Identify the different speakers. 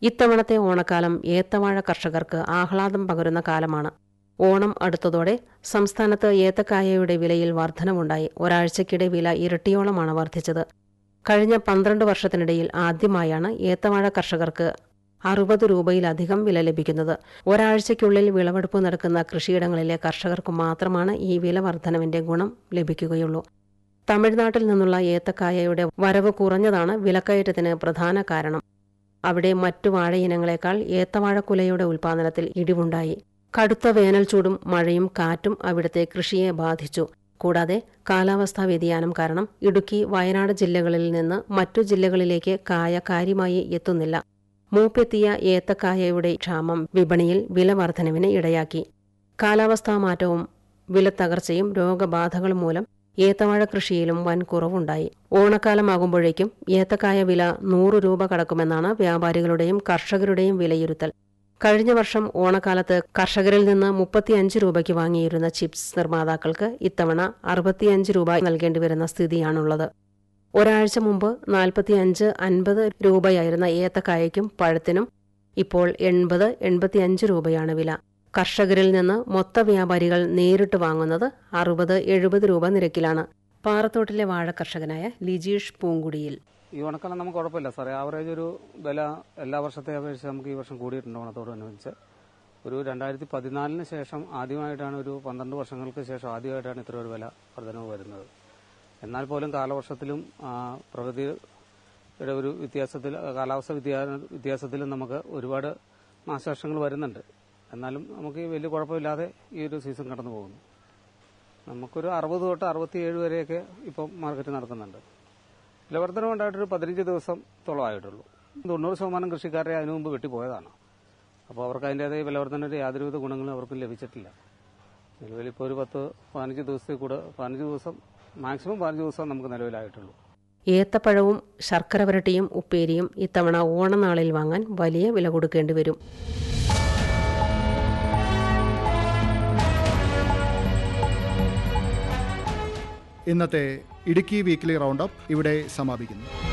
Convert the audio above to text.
Speaker 1: ഇത്തവണത്തെ ഓണക്കാലം ഏത്തവാഴ കർഷകർക്ക് ആഹ്ലാദം പകരുന്ന കാലമാണ് ഓണം അടുത്തതോടെ സംസ്ഥാനത്ത് ഏത്തക്കായയുടെ വിലയിൽ വർധനവുണ്ടായി ഒരാഴ്ചക്കിടെ വില ഇരട്ടിയോളമാണ് വർദ്ധിച്ചത് കഴിഞ്ഞ പന്ത്രണ്ട് വർഷത്തിനിടയിൽ ആദ്യമായാണ് ഏത്തവാഴ കർഷകർക്ക് അറുപത് രൂപയിലധികം വില ലഭിക്കുന്നത് ഒരാഴ്ചയ്ക്കുള്ളിൽ വിളവെടുപ്പ് നടക്കുന്ന കൃഷിയിടങ്ങളിലെ കർഷകർക്ക് മാത്രമാണ് ഈ വില വർധനവിന്റെ ഗുണം ലഭിക്കുകയുള്ളൂ തമിഴ്നാട്ടിൽ നിന്നുള്ള ഏത്തക്കായയുടെ വരവ് കുറഞ്ഞതാണ് വിലക്കയറ്റത്തിന് പ്രധാന കാരണം അവിടെ മറ്റു വാഴയിനങ്ങളെക്കാൾ ഏത്തവാഴക്കുലയുടെ ഉൽപ്പാദനത്തിൽ ഇടിവുണ്ടായി കടുത്ത വേനൽ ചൂടും മഴയും കാറ്റും അവിടുത്തെ കൃഷിയെ ബാധിച്ചു കൂടാതെ കാലാവസ്ഥാ വ്യതിയാനം കാരണം ഇടുക്കി വയനാട് ജില്ലകളിൽ നിന്ന് മറ്റു ജില്ലകളിലേക്ക് കായ കാര്യമായി എത്തുന്നില്ല മൂപ്പെത്തിയ ഏത്തക്കായയുടെ ക്ഷാമം വിപണിയിൽ വില വർധനവിന് ഇടയാക്കി കാലാവസ്ഥാ മാറ്റവും വിലത്തകർച്ചയും രോഗബാധകളും മൂലം ഏത്തവാഴ കൃഷിയിലും വൻ കുറവുണ്ടായി ഓണക്കാലമാകുമ്പോഴേക്കും ഏത്തക്കായ വില നൂറ് രൂപ കടക്കുമെന്നാണ് വ്യാപാരികളുടെയും കർഷകരുടെയും വിലയിരുത്തൽ കഴിഞ്ഞ വർഷം ഓണക്കാലത്ത് കർഷകരിൽ നിന്ന് മുപ്പത്തിയഞ്ച് രൂപയ്ക്ക് വാങ്ങിയിരുന്ന ചിപ്സ് നിർമ്മാതാക്കൾക്ക് ഇത്തവണ അറുപത്തിയഞ്ച് രൂപ നൽകേണ്ടി വരുന്ന സ്ഥിതിയാണുള്ളത് ഒരാഴ്ച മുമ്പ് നാൽപ്പത്തിയഞ്ച് അൻപത് രൂപയായിരുന്ന ഏത്തക്കായയ്ക്കും പഴത്തിനും ഇപ്പോൾ എൺപത് എൺപത്തിയഞ്ച് രൂപയാണ് വില കർഷകരിൽ നിന്ന് മൊത്ത വ്യാപാരികൾ നേരിട്ട് വാങ്ങുന്നത് അറുപത് എഴുപത് രൂപ നിരക്കിലാണ് പാറത്തോട്ടിലെ വാഴ കർഷകനായ ലിജീഷ് പൂങ്കുടിയിൽ
Speaker 2: ഈ ഓണക്കാലം നമുക്ക് കുഴപ്പമില്ല സാറേ ആവറേജ് ഒരു വില എല്ലാ വർഷത്തെ അപേക്ഷിച്ച് നമുക്ക് ഈ വർഷം കൂടിയിട്ടുണ്ട് ഓണത്തോടനുബന്ധിച്ച് ഒരു രണ്ടായിരത്തി പതിനാലിന് ശേഷം ആദ്യമായിട്ടാണ് ഒരു പന്ത്രണ്ട് വർഷങ്ങൾക്ക് ശേഷം ആദ്യമായിട്ടാണ് ഇത്ര ഒരു വില വർധനവ് വരുന്നത് എന്നാൽ പോലും കാലവർഷത്തിലും ആ, പ്രകൃതിയുടെ ഒരു വ്യത്യാസത്തിൽ കാലാവസ്ഥ വ്യത്യാ- വ്യത്യാസത്തിലും നമുക്ക് ഒരുപാട് നാശനഷ്ടങ്ങൾ വരുന്നുണ്ട് എന്നാലും നമുക്ക് ഈ വലിയ കുഴപ്പമില്ലാതെ ഈ ഒരു സീസൺ കടന്നു പോകുന്നു നമുക്കൊരു അറുപത് തൊട്ട് അറുപത്തിയേഴ് വരെയൊക്കെ ഇപ്പം മാർക്കറ്റ് നടക്കുന്നുണ്ട് വിലവർദ്ധനം ഉണ്ടായിട്ടൊരു പതിനഞ്ച് ദിവസത്തോളം ആയിട്ടുള്ളൂ തൊണ്ണൂറ് ശതമാനം കൃഷിക്കാരെ അതിനു മുമ്പ് വെട്ടിപ്പോയതാണ് അപ്പോൾ അവർക്ക് അതിൻ്റെതായ വിലവർദ്ധനയുടെ യാതൊരുവിധ ഗുണങ്ങളും അവർക്ക് ലഭിച്ചിട്ടില്ല നിലവിൽ ഇപ്പോൾ ഒരു പത്ത് പതിനഞ്ച് ദിവസത്തിൽ കൂടെ പതിനഞ്ച് ദിവസം മാക്സിമം പതിനഞ്ച് ദിവസം നമുക്ക് നിലവിലായിട്ടുള്ളൂ
Speaker 1: ഏത്തപ്പഴവും ശർക്കര വരട്ടിയും ഉപ്പേരിയും ഇത്തവണ ഓണനാളിൽ വാങ്ങാൻ വലിയ വില കൊടുക്കേണ്ടി വരും
Speaker 3: ഇന്നത്തെ ഇടുക്കി വീക്ക്ലി റൗണ്ട് അപ്പ് ഇവിടെ സമാപിക്കുന്നു